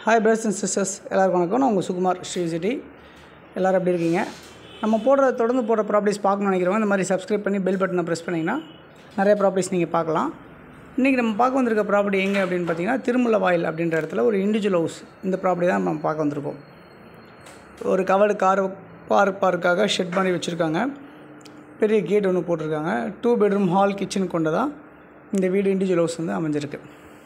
hi brothers and sisters எல்லாருக்கும் வணக்கம் நான் உங்கள் சுகுமார் ஸ்ரீ சிட்டி எல்லோரும் எப்படி இருக்கீங்க நம்ம போடுற தொடர்ந்து போடுற ப்ராப்பர்ட்டிஸ் பார்க்கணும்னு நினைக்கிறவங்க இந்த மாதிரி சப்ஸ்கிரைப் பண்ணி பெல் பட்டனை ப்ரெஸ் பண்ணிங்கன்னா நிறைய ப்ராப்பர்ட்டிஸ் நீங்கள் பார்க்கலாம் இன்றைக்கி நம்ம பார்க்க வந்திருக்க ப்ராப்பர்ட்டி எங்கே அப்படின்னு பார்த்தீங்கன்னா திருமலை வாயில் அப்படின்ற இடத்துல ஒரு இண்டிவிஜுவல் ஹவுஸ் இந்த ப்ராப்பர்ட்டி தான் நம்ம பார்க்க வந்திருக்கோம் ஒரு கவர்டு கார் பார் பார்க்காக ஷெட் பண்ணி வச்சுருக்காங்க பெரிய கேட் ஒன்று போட்டிருக்காங்க டூ பெட்ரூம் ஹால் கிச்சன் கொண்டதாக இந்த வீடு இண்டிவிஜுவல் ஹவுஸ் வந்து அமைஞ்சிருக்கு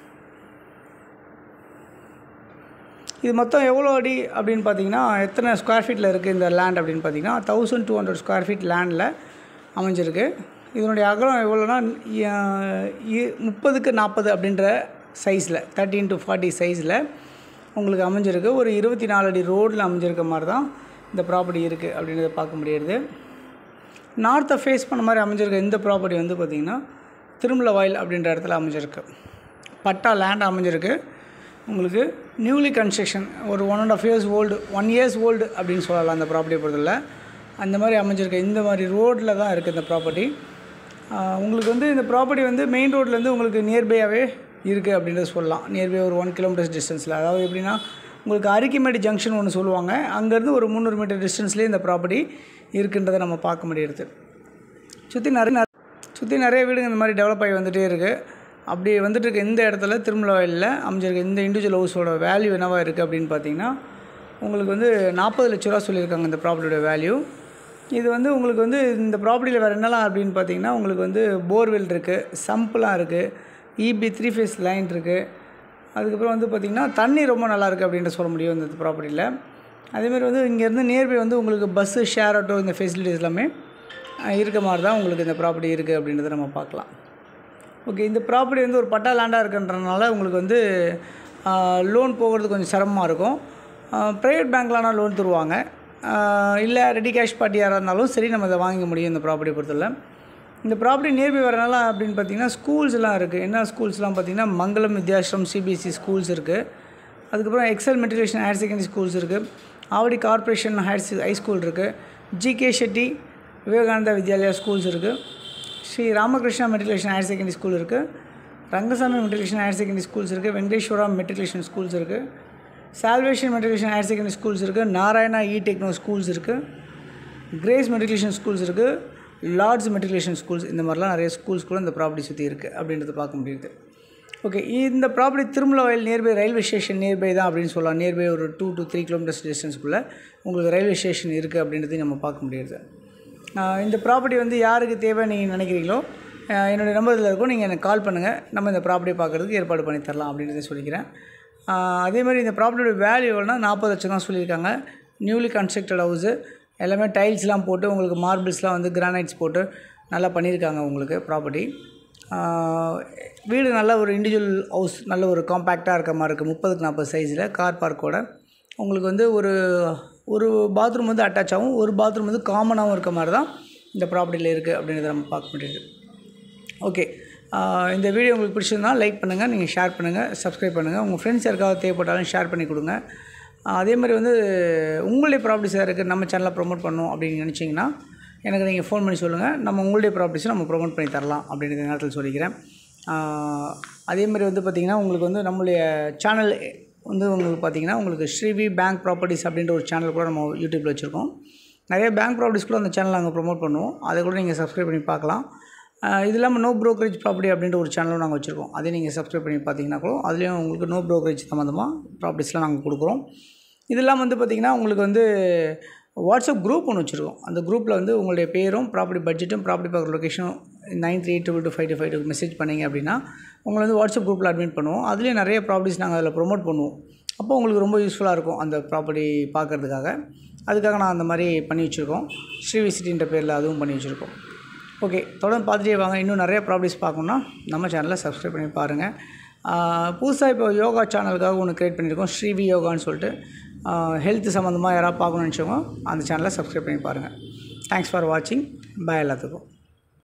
இது மொத்தம் எவ்வளோ அடி அப்படின்னு பார்த்தீங்கன்னா எத்தனை ஸ்கொயர் ஃபீட்டில் இருக்குது இந்த லேண்ட் அப்படின்னு பார்த்தீங்கன்னா thousand two hundred square feet லேண்டில் அமைஞ்சிருக்கு இதனுடைய அகலம் எவ்வளோனா முப்பதுக்கு நாற்பது அப்படின்ற சைஸில் தேர்ட்டின் டு ஃபார்ட்டி சைஸில் உங்களுக்கு அமைஞ்சிருக்கு ஒரு இருபத்தி நாலு அடி ரோடில் அமைஞ்சிருக்க மாதிரி தான் இந்த ப்ராப்பர்ட்டி இருக்குது அப்படின்றத பார்க்க முடியுது நார்த்தை ஃபேஸ் பண்ண மாதிரி அமைஞ்சிருக்க இந்த ப்ராப்பர்ட்டி வந்து பார்த்திங்கன்னா திருமலை வாயில் அப்படின்ற இடத்துல அமைஞ்சிருக்கு பட்டா லேண்ட் அமைஞ்சிருக்கு உங்களுக்கு நியூலி கன்ஸ்ட்ரக்ஷன் ஒரு one and half years old one years old அப்படின்னு சொல்லலாம் அந்த ப்ராப்பர்ட்டியை பொறுத்தல அந்த மாதிரி அமைஞ்சிருக்கு இந்த மாதிரி ரோட்டில் தான் இருக்குது இந்த ப்ராப்பர்ட்டி உங்களுக்கு வந்து இந்த ப்ராப்பர்ட்டி வந்து மெயின் ரோட்லேருந்து உங்களுக்கு நியர்பையாகவே இருக்குது அப்படின்றத சொல்லலாம் நியர்பை ஒரு ஒன் கிலோமீட்டர்ஸ் டிஸ்டன்ஸில் அதாவது எப்படின்னா உங்களுக்கு அரிக்கிமேடு ஜங்ஷன் ஒன்று சொல்லுவாங்க அங்கேருந்து ஒரு முந்நூறு மீட்டர் டிஸ்டன்ஸ்லேயே இந்த ப்ராப்பர்ட்டி இருக்குன்றதை நம்ம பார்க்க முடியுது சுற்றி நிறைய சுற்றி நிறைய வீடுங்க இந்த மாதிரி டெவலப் ஆகி வந்துகிட்டே இருக்குது அப்படி வந்துட்டு இருக்க இந்த இடத்துல திருமலை வயலில் அமைஞ்சிருக்க இந்த இண்டிவிஜுவல் ஹவுஸோட வேல்யூ என்னவா இருக்குது அப்படின்னு பார்த்தீங்கன்னா உங்களுக்கு வந்து நாற்பது லட்ச ரூபா சொல்லியிருக்காங்க இந்த ப்ராப்பர்ட்டியோட வேல்யூ இது வந்து உங்களுக்கு வந்து இந்த ப்ராப்பர்ட்டியில் வேறு என்னலாம் அப்படின்னு பார்த்தீங்கன்னா உங்களுக்கு வந்து போர்வெல் இருக்குது சம்ப்லாம் இருக்குது இபி த்ரீ ஃபேஸ் லைன் இருக்குது அதுக்கப்புறம் வந்து பார்த்திங்கன்னா தண்ணி ரொம்ப நல்லா இருக்குது அப்படின்ட்டு சொல்ல முடியும் இந்த ப்ராப்பர்ட்டியில் அதேமாதிரி வந்து இங்கேருந்து நியர்பை வந்து உங்களுக்கு பஸ்ஸு ஷேர் ஆட்டோ இந்த ஃபெசிலிட்டிஸ் எல்லாமே இருக்க மாதிரி தான் உங்களுக்கு இந்த ப்ராப்பர்ட்டி இருக்குது அப்படின்றத நம்ம பார்க்கலாம் ஓகே இந்த ப்ராப்பர்ட்டி வந்து ஒரு பட்டா லேண்டாக இருக்குன்றனால உங்களுக்கு வந்து லோன் போகிறது கொஞ்சம் சிரமமாக இருக்கும் ப்ரைவேட் பேங்க்லானா லோன் தருவாங்க இல்லை ரெடி கேஷ் பார்ட்டி யாராக இருந்தாலும் சரி நம்ம இதை வாங்கிக்க முடியும் இந்த ப்ராப்பர்ட்டி பொறுத்தவரை இந்த ப்ராப்பர்ட்டி நியர்பை வரனால அப்படின்னு பார்த்தீங்கன்னா ஸ்கூல்ஸ்லாம் இருக்குது என்ன ஸ்கூல்ஸ்லாம் பார்த்தீங்கன்னா மங்களம் வித்யாஸ்ரம் சிபிஎஸ்சி ஸ்கூல்ஸ் இருக்குது அதுக்கப்புறம் Excel matriculation higher secondary schools இருக்குது Avadi corporation higher high school இருக்குது ஜிகே ஷெட்டி விவேகானந்தா வித்யாலயா ஸ்கூல்ஸ் இருக்குது Sri Ramakrishna matriculation higher secondary school இருக்குது Rangasamy matriculation higher secondary schools இருக்குது வெங்கடேஸ்வரா மெட்ரிகுலேஷன் ஸ்கூல்ஸ் இருக்குது salvation matriculation higher secondary schools இருக்குது நாராயணா இ டெக்னோ ஸ்கூல்ஸ் இருக்குது கிரேஸ் மெட்ரிகுலேஷன் ஸ்கூல்ஸ் இருக்குது lords matriculation schools இந்த மாதிரிலாம் நிறைய ஸ்கூல்ஸ் கூட இந்த ப்ராப்பர்ட்டி சுற்றி இருக்குது அப்படின்றத பார்க்க முடியுது ஓகே இந்த ப்ராப்பர்ட்டி திருமலை வயல் நியர்பை ரயில்வே ஸ்டேஷன் நியர்பை தான் அப்படின்னு சொல்லலாம் நியர்பை ஒரு டூ டு த்ரீ கிலோமீட்டர்ஸ் டிஸ்டன்ஸ்க்குள்ளே உங்களுக்கு ரயில்வே ஸ்டேஷன் இருக்குது அப்படின்றதையும் நம்ம பார்க்க முடியுது இந்த ப்ராப்பர்ட்டி வந்து யாருக்கு தேவை நீங்கள் நினைக்கிறீங்களோ என்னுடைய நம்பர் இதில் இருக்கும் நீங்கள் எனக்கு கால் பண்ணுங்கள் நம்ம இந்த ப்ராப்பர்ட்டி பார்க்குறதுக்கு ஏற்பாடு பண்ணி தரலாம் அப்படின்றத சொல்லிக்கிறேன் அதே மாதிரி இந்த ப்ராப்பர்ட்டியோட வேல்யூ எவ்வளோனா நாற்பது லட்சம் தான் சொல்லியிருக்காங்க நியூலி கன்ஸ்ட்ரக்டட் ஹவுஸு எல்லாமே டைல்ஸ்லாம் போட்டு உங்களுக்கு மார்பிள்ஸ்லாம் வந்து கிரானைட்ஸ் போட்டு நல்லா பண்ணியிருக்காங்க உங்களுக்கு ப்ராப்பர்ட்டி வீடு நல்ல ஒரு இண்டிவிஜுவல் ஹவுஸ் நல்ல ஒரு காம்பேக்டாக இருக்க மாதிரி இருக்குது முப்பதுக்கு நாற்பது சைஸில் கார் பார்க்கோட உங்களுக்கு வந்து ஒரு ஒரு பாத்ரூம் வந்து அட்டாச் ஆகும் ஒரு பாத்ரூம் வந்து காமனாகவும் இருக்க மாதிரி தான் இந்த ப்ராப்பர்ட்டியில் இருக்குது அப்படின்றத நம்ம பார்க்க முடியுது ஓகே இந்த வீடியோ உங்களுக்கு பிடிச்சிருந்தால் லைக் பண்ணுங்கள் நீங்கள் ஷேர் பண்ணுங்கள் சப்ஸ்கிரைப் பண்ணுங்கள் உங்கள் ஃப்ரெண்ட்ஸ் யாருக்காவது தேவைப்பட்டாலும் ஷேர் பண்ணி கொடுங்க அதே மாதிரி வந்து உங்களுடைய ப்ராப்பர்ட்டிஸ் இருக்குது நம்ம சேனலை ப்ரொமோட் பண்ணணும் அப்படின்னு நினச்சிங்கன்னா எனக்கு நீங்கள் ஃபோன் பண்ணி சொல்லுங்கள் நம்ம உங்களுடைய ப்ராப்பர்ட்டிஸை நம்ம ப்ரொமோட் பண்ணி தரலாம் அப்படின்ற நேரத்தில் சொல்லிக்கிறேன் அதே மாதிரி வந்து பார்த்திங்கன்னா உங்களுக்கு வந்து நம்மளுடைய சேனல் வந்து உங்களுக்கு பார்த்திங்கன்னா உங்களுக்கு ஸ்ரீவி பேங்க் ப்ராப்பர்ட்டிஸ் அப்படின்ற ஒரு சேனல் கூட நம்ம யூடியூப்பில் வச்சுருக்கோம் நிறைய பேங்க் ப்ராப்பர்ட்டிஸ் கூட அந்த சேனல் நாங்கள் ப்ரொமோட் பண்ணுவோம் அதை கூட நீங்கள் சப்ஸ்கிரைப் பண்ணி பார்க்கலாம் இது இல்லாமல் நோ ப்ரோக்கரேஜ் ப்ராப்பர்ட்டி அப்படின்ற ஒரு சேனலும் நாங்கள் வச்சுருக்கோம் அதை நீங்கள் சப்ஸ்கிரைப் பண்ணி பார்த்தீங்கன்னா கூட அதுலேயும் உங்களுக்கு நோ ப்ரோக்கரேஜ் சம்மந்தமாக ப்ராப்பர்ட்டிஸ்லாம் நாங்கள் கொடுக்குறோம் இதெல்லாம் வந்து பார்த்திங்கன்னா உங்களுக்கு வந்து வாட்ஸ்அப் குரூப் ஒன்று வச்சுருக்கோம் அந்த குரூப்பில் வந்து உங்களுடைய பேரும் ப்ராப்பர்ட்டி பட்ஜெட்டும் ப்ராப்பர்ட்டி பார்க்குற லொக்கேஷனும் nine three two two five two five two message பண்ணிங்க அப்படின்னா உங்களை வந்து வாட்ஸ்அப் குரூப்பில் அட்மிட் பண்ணுவோம் அதுலேயும் நிறைய ப்ராப்பர்ட்டிஸ் நாங்கள் அதில் ப்ரொமோட் பண்ணுவோம் அப்போ உங்களுக்கு ரொம்ப யூஸ்ஃபுல்லாக இருக்கும் அந்த ப்ராப்பர்ட்டி பார்க்குறதுக்காக அதுக்காக நான் அந்த மாதிரி பண்ணி வச்சுருக்கோம் ஸ்ரீ விசிட்டின்ற பேரில் அதுவும் பண்ணி வச்சுருக்கோம் ஓகே தொடர்ந்து பார்த்துட்டே வாங்க இன்னும் நிறைய ப்ராப்பர்ட்டிஸ் பார்க்கணுன்னா நம்ம சேனலை சப்ஸ்கிரைப் பண்ணி பாருங்கள் புதுசாக இப்போ யோகா சேனலுக்காக ஒன்று க்ரியேட் பண்ணியிருக்கோம் ஸ்ரீவி யோகான்னு சொல்லிட்டு ஹெல்த் சம்மந்தமாக யாராவது பார்க்கணுன்னு நினச்சவங்க அந்த சேனலை சப்ஸ்கிரைப் பண்ணி பாருங்கள் தேங்க்ஸ் ஃபார் வாட்சிங் பாய் எல்லாத்துக்கும்